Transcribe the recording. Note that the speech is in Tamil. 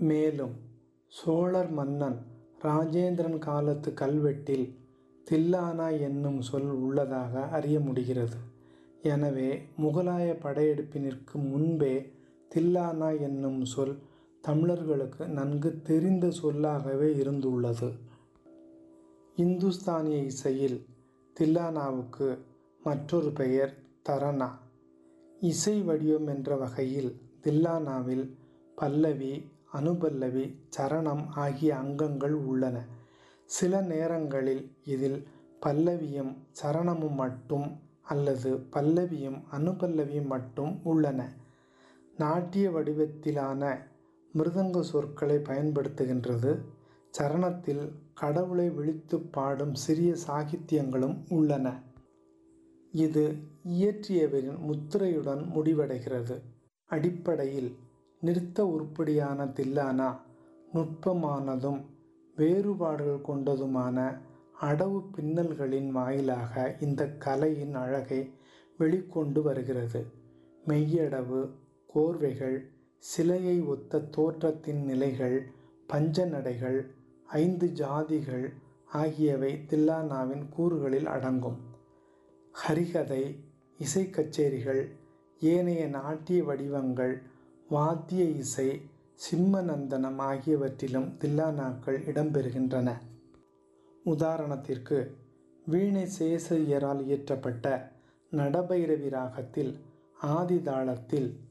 மேலும் சோழர் மன்னன் ராஜேந்திரன் காலத்து கல்வெட்டில் தில்லானா என்னும் சொல் உள்ளதாக அறிய முடிகிறது எனவே முகலாய படையெடுப்பினிற்கு முன்பே தில்லானா என்னும் சொல் தமிழர்களுக்கு நன்கு தெரிந்த சொல்லாகவே இருந்துள்ளது இந்துஸ்தானிய இசையில் தில்லானாவுக்கு மற்றொரு பெயர் தரனா இசை வடிவம் என்ற வகையில் தில்லானாவில் பல்லவி அனுபல்லவி சரணம் ஆகிய அங்கங்கள் உள்ளன சில நேரங்களில் இதில் பல்லவியும் சரணமும் மட்டும் அல்லது பல்லவியும் அனுபல்லவியும் மட்டும் உள்ளன நாட்டிய வடிவத்திலான மிருதங்க சொற்களை பயன்படுத்துகின்றது சரணத்தில் கடவுளை விழித்து பாடும் சிறிய சாகித்தியங்களும் உள்ளன இது இயற்றியவரின் முத்திரையுடன் முடிவடைகிறது அடிப்படையில் நிறுத்த உருப்படியான தில்லானா நுட்பமானதும் வேறுபாடுகள் கொண்டதுமான அடவு பின்னல்களின் வாயிலாக இந்த கலையின் அழகை வெளிக்கொண்டு வருகிறது மெய்யடவு கோர்வைகள் சிலையை ஒத்த தோற்றத்தின் நிலைகள் பஞ்சநடைகள் ஐந்து ஜாதிகள் ஆகியவை தில்லானாவின் கூறுகளில் அடங்கும் ஹரிகதை இசை கச்சேரிகள் ஏனைய நாட்டிய வடிவங்கள் வாத்திய இசை சிம்மநந்தனம் ஆகியவற்றிலும் தில்லானாக்கள் இடம்பெறுகின்றன உதாரணத்திற்கு வீணை சேசையரால் இயற்றப்பட்ட நடபைரவி ராகத்தில் ஆதி தாளத்தில்